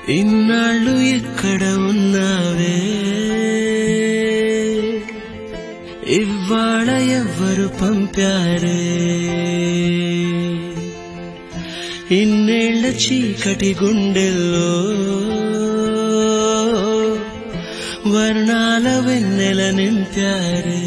ఇన్నాళ్ళు ఎక్కడ ఉన్నావే ఇవాళ ఎవ్వరు పంపారే ఇన్నేళ్ల చీకటి గుండెల్లో వర్ణాల వెన్నెల నింపారే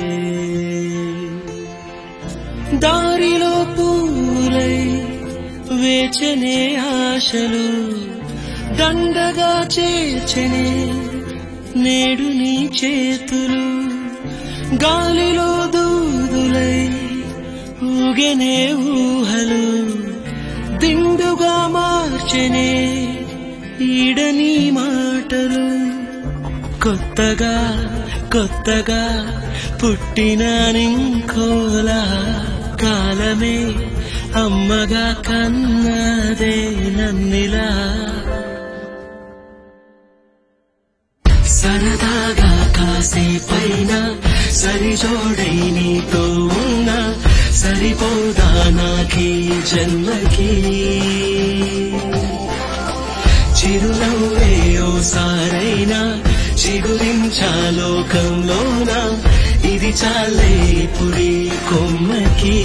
దారిలో పూలై వేచనే ఆశలు దండగా చేర్చనే నేడు నీ చేతులు గాలిలో దూదులై ఊగెనే ఊహలు దిండుగా మార్చనే ఈడని మాటలు కొత్తగా కొత్తగా పుట్టిన నింకోలా కాలమే అమ్మగా కన్నదే నన్నిలా సరదాగా కాసేపైన సరిజోడై నీతో ఉన్నా సరిపోదా నాకీ జన్మకి చిరునవ్వే ఓసారైనా చిగురించాలోకంలోన ఇది చాలే పురి కొమ్మకి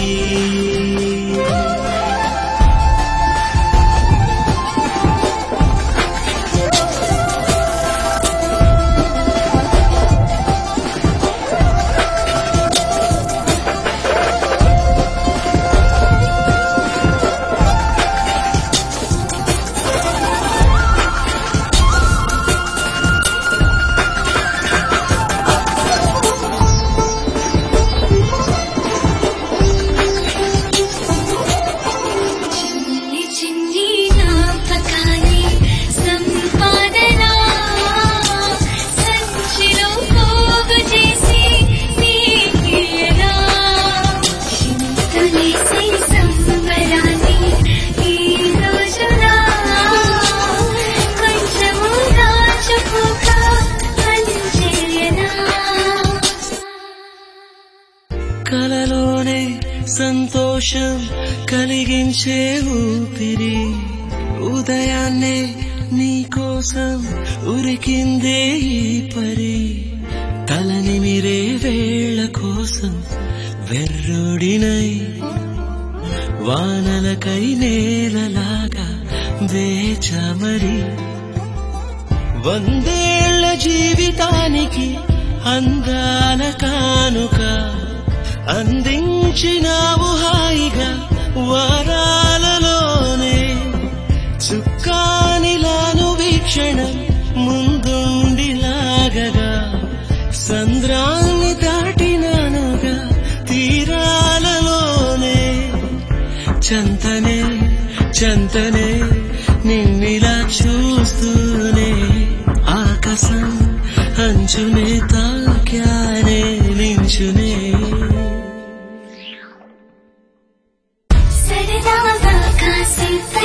చిన్ని చిన్ని జ్ఞాపకాలే సంపాదన సంచిలో పోగు చేసి నీకేనా చింతలేసి సంబరాన్ని ఈ రోజున కొంచెము దాచుకోక పంచేయనా కలలోనే సంతోషం కలిగించే ఊపిరి ఉదయాన్నే నీకోసం ఉరికిందే ఈ పరి తలనిమిరే వేళ కోసం వెర్రుడినై వానలకై నేలలాగా వేచమరి వందేళ్ల జీవితానికి అందాల కానుక అందించినావు హాయిగా వారాలలోనే చుక్కానిలాను వీక్షణం ముందుండి లాగగా సంద్రాన్ని దాటినానుగా తీరాలలోనే చంతనే చంతనే నిన్నిలా చూస్తూనే ఆకాశం అంచునే తాక్యానే నించునే సరదాగా కాసేపు